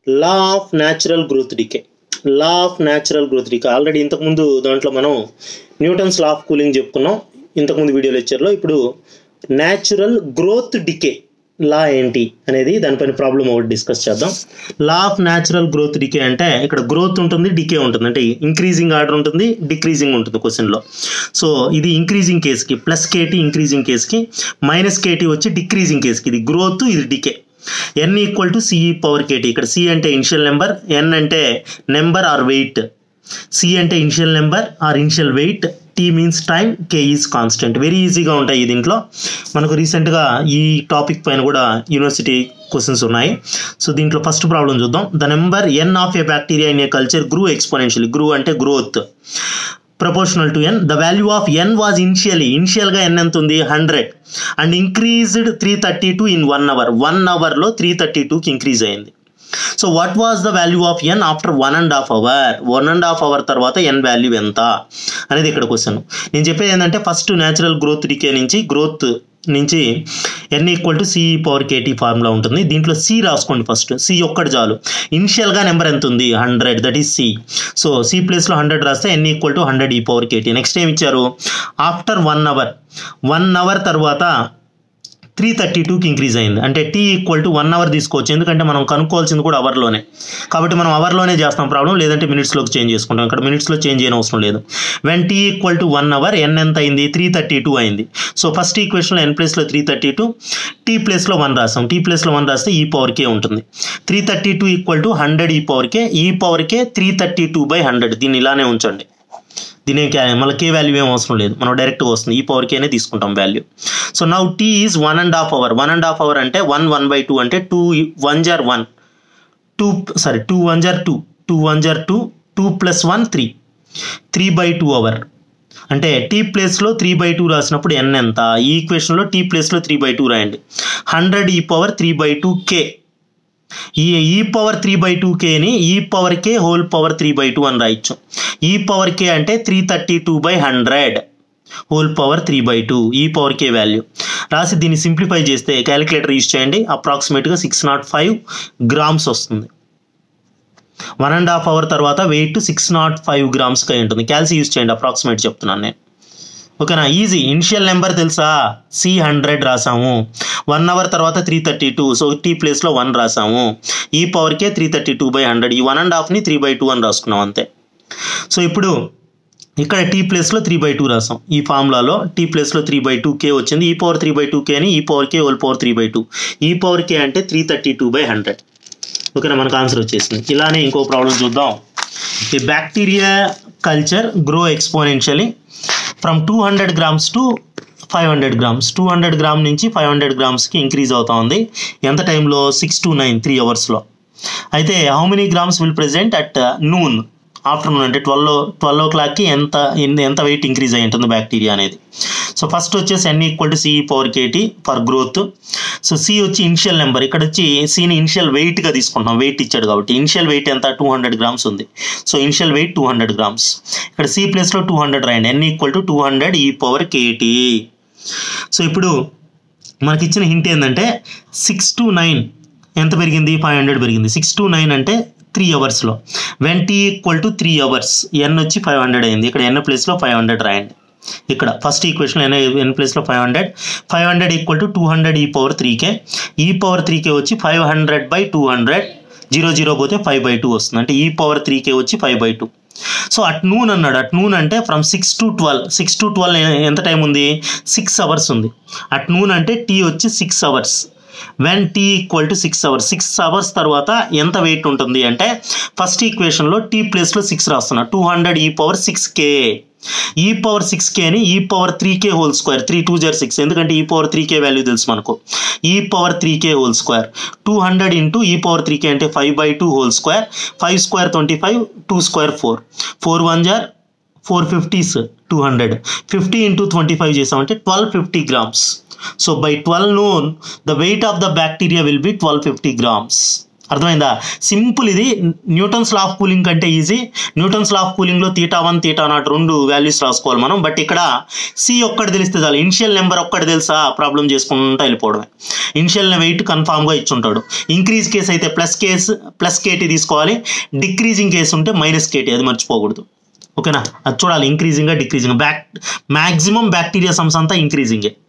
law of natural growth decay law of natural growth decay already ఇంతకుముందు దాంట్లో మనం Newton's law of cooling చెప్పుకున్నాం ఇంతకుముందు వీడియో లెక్చర్లో ఇప్పుడు న్యాచురల్ గ్రోత్ డికే లా ఏంటి అనేది దానిపైన ప్రాబ్లం ఒకటి డిస్కస్ చేద్దాం law of natural growth decay అంటే ఇక్కడ గ్రోత్ ఉంటుంది డికే ఉంటుంది అంటే ఇంక్రీజింగ్ ఆర్డర్ ఉంటుంది డిక్రీజింగ్ ఉంటుంది క్వశ్చన్లో సో ఇది ఇంక్రీజింగ్ కేస్కి ప్లస్ కేటీ ఇంక్రీజింగ్ కేస్కి మైనస్ కేటీ వచ్చి డిక్రీజింగ్ కేస్కి ఇది గ్రోత్ ఇది decay N equal to CE power KT ఇక్కడ సి అంటే ఇనిషియల్ నెంబర్ ఎన్ అంటే నెంబర్ ఆర్ వెయిట్ సి అంటే initial number or initial weight T means time K is constant very ఈజీగా ఉంటాయి దీంట్లో మనకు రీసెంట్గా ఈ టాపిక్ పైన కూడా యూనివర్సిటీ క్వశ్చన్స్ ఉన్నాయి సో దీంట్లో ఫస్ట్ ప్రాబ్లం చూద్దాం the number N of A bacteria in a culture grew exponential grew అంటే growth proportional to N the value of N was initially ఇనిషియల్గా ఎన్ ఎంత ఉంది hundred and increased three thirty two in one hour one అవర్లో three thirty టూకి increase అయింది so what was the value of N after one and half hour one and half hour తర్వాత N value ఎంత అనేది ఇక్కడ question నేను చెప్పేది ఏంటంటే ఫస్ట్ న్యాచురల్ గ్రోత్ డికే నుంచి గ్రోత్ నుంచి N equal to C power KT formula ఉంటుంది దీంట్లో సి రాసుకోండి ఫస్ట్ సి ఒక్కటి చాలు ఇనిషియల్గా నెంబర్ ఎంత ఉంది hundred that is C so C ప్లేస్లో హండ్రెడ్ రాస్తే ఎన్ ఈక్వల్ టు హండ్రెడ్ ఈ పవర్ కేటీ నెక్స్ట్ ఏం ఇచ్చారు after one hour one hour తర్వాత త్రీ థర్టీ టూకి ఇంక్రీజ్ అయింది అంటే T equal to one hour తీసుకోవచ్చు ఎందుకంటే మనం కనుక్కోవాల్సింది కూడా అవర్లోనే కాబట్టి మనం అవర్లోనే చేస్తాం ప్రాబ్లం లేదంటే మినిట్స్లోకి చేంజ్ చేసుకుంటాం ఇక్కడ మినిట్స్లో చేంజ్ చేయని అవసరం లేదు when tea equal to one hour N ఎంత అయింది త్రీ థర్టీ టూ అయింది సో ఫస్ట్ ఈక్వేషన్లో ఎన్ ప్లేస్లో త్రీ థర్టీ టూ టీ ప్లేస్లో వన్ రాసాం టీ ప్లేస్లో వన్ రాస్తే ఈ పవర్ కే ఉంటుంది three thirty two equal to hundred ఈ పవర్ కే ఈ power K three thirty two by hundred దీన్ని ఇలానే ఉంచండి దీని మళ్ళీ కే వాల్యూ ఏం అవసరం లేదు మనం డైరెక్ట్గా వస్తుంది ఈ పవర్ కేనే తీసుకుంటాం value so now t is one and half hour one and half hour అంటే వన్ వన్ బై టూ అంటే టూ వన్ జార్ one two sorry two one జార్ టూ టూ వన్ జార్ two two plus one three three by two hour అంటే t ప్లేస్లో three by two రాసినప్పుడు N ఎంత ఈ ఈక్వేషన్లో టీ ప్లేస్లో త్రీ బై టూ రాయండి హండ్రెడ్ ఈ power three by two k ఈ ఈ పవర్ త్రీ బై టూ కేని e power k whole power three by two అని రాయొచ్చు ఈ పవర్ కే అంటే three thirty two by hundred whole power three by two e power k value రాసి దీన్ని simplify చేస్తే calculator use చేయండి అప్రాక్సిమేట్గా six nought five grams వస్తుంది one and half hour తర్వాత వెయిట్ సిక్స్ నాట్ ఫైవ్ గ్రామ్స్కి అయి ఉంటుంది క్యాల్సి యూజ్ చేయండి అప్రాక్సిమేట్ చెప్తున్నాను నేను ఓకేనా ఈజీ ఇనిషియల్ నెంబర్ తెలుసా సి హండ్రెడ్ రాసాము వన్ అవర్ తర్వాత three thirty two so t ప్లేస్లో వన్ రాసాము ఈ పవర్కే three thirty two by hundred ఈ వన్ అండ్ హాఫ్ని త్రీ బై టూ అని రాసుకున్నాం అంతే సో ఇప్పుడు ఇక్కడ టీ ప్లేస్లో త్రీ బై టూ రాసాం ఈ ఫార్ములాలో టీ ప్లేస్లో త్రీ బై టూ కే వచ్చింది e power three by two k అని e power k whole power three by two e power k అంటే three thirty two by hundred ఓకేనా మనకు ఆన్సర్ వచ్చేసింది ఇలానే ఇంకో ప్రాబ్లం చూద్దాం ఈ bacteria culture grow exponentially from two hundred grams to five hundred grams two hundred gram నుంచి five hundred గ్రామ్స్కి ఇంక్రీజ్ అవుతా ఉంది ఎంత టైంలో సిక్స్ టు నైన్ త్రీ అవర్స్లో అయితే how many grams will present at noon afternoon అంటే ట్వెల్వ్ ట్వెల్వ్ ఓ క్లాక్కి ఎంత ఎంత వెయిట్ ఇంక్రీజ్ అయి ఉంటుంది బ్యాక్టీరియా అనేది సో ఫస్ట్ వచ్చేసి N equal to CE power k t for growth so C వచ్చి ఇనిషియల్ నెంబర్ ఇక్కడ వచ్చి సిని ఇనిషియల్ వెయిట్గా తీసుకుంటాం వెయిట్ ఇచ్చాడు కాబట్టి ఇనిషియల్ వెయిట్ ఎంత టూ హండ్రెడ్ గ్రామ్స్ ఉంది so initial weight two hundred grams ఇక్కడ సి ప్లేస్లో టూ హండ్రెడ్ రాయండి N equal to two hundred ఈ పవర్ కేటీ సో ఇప్పుడు మనకి ఇచ్చిన హింట్ ఏంటంటే సిక్స్ టు నైన్ ఎంత పెరిగింది ఫైవ్ హండ్రెడ్ పెరిగింది సిక్స్ టు నైన్ అంటే త్రీ అవర్స్లో when tea equal to three hours N వచ్చి ఫైవ్ హండ్రెడ్ అయింది ఇక్కడ ఎన్ ప్లేస్లో ఫైవ్ హండ్రెడ్ రాయండి ఇక్కడ ఫస్ట్ ఈక్వేషన్ ఎన్ ఎన్ ప్లేస్లో five hundred five hundred equal to two hundred ఈ పవర్ త్రీకే ఈ పవర్ త్రీకే వచ్చి five hundred by two hundred zero zero పోతే ఫైవ్ బై టూ వస్తుంది అంటే ఈ పవర్ త్రీకే వచ్చి five by two so at noon అన్నాడు అట్ నూన్ అంటే from six to twelve six to twelve ఎంత టైం ఉంది సిక్స్ అవర్స్ ఉంది అట్ నూన్ అంటే టీ వచ్చి six hours when tea equal to six hours six hours తర్వాత ఎంత weight ఉంటుంది అంటే ఫస్ట్ ఈక్వేషన్లో టీ ప్లేస్లో సిక్స్ రాస్తున్నా టూ హండ్రెడ్ ఈ పవర్ సిక్స్ కే ఈ పవర్ సిక్స్ కేని e power three k whole square three two జర్ సిక్స్ ఎందుకంటే e power three k value తెలుసు మనకు e power three k whole square two hundred into e power three k అంటే five by two whole square five square twenty five two square four four one జార్ four fifties two hundred fifty into twenty five చేసామంటే twelve fifty grams so by twelve noon the weight of the bacteria will be twelve fifty grams అర్థమైందా simple ఇది Newton's law of cooling కంటే easy Newton's law of కూలింగ్లో theta one theta nought రెండు వాల్యూస్ రాసుకోవాలి మనం but ఇక్కడ C ఒక్కటి తెలిస్తే చాలు ఇనిషియల్ నెంబర్ ఒక్కటి తెలుసా ప్రాబ్లం చేసుకుంటూ వెళ్ళిపోవడమే ఇనిషియల్ వెయిట్ కన్ఫామ్గా ఇచ్చుంటాడు ఇంక్రీజ్ కేసు అయితే ప్లస్ కేసు ప్లస్ కేటీ తీసుకోవాలి డిక్రీజింగ్ కేసు ఉంటే మైనస్ కేటీ అది మర్చిపోకూడదు ఓకేనా అది చూడాలి ఇంక్రీజింగ్గా decreasing back maximum bacteria sums అంతా ఇంక్రీజింగే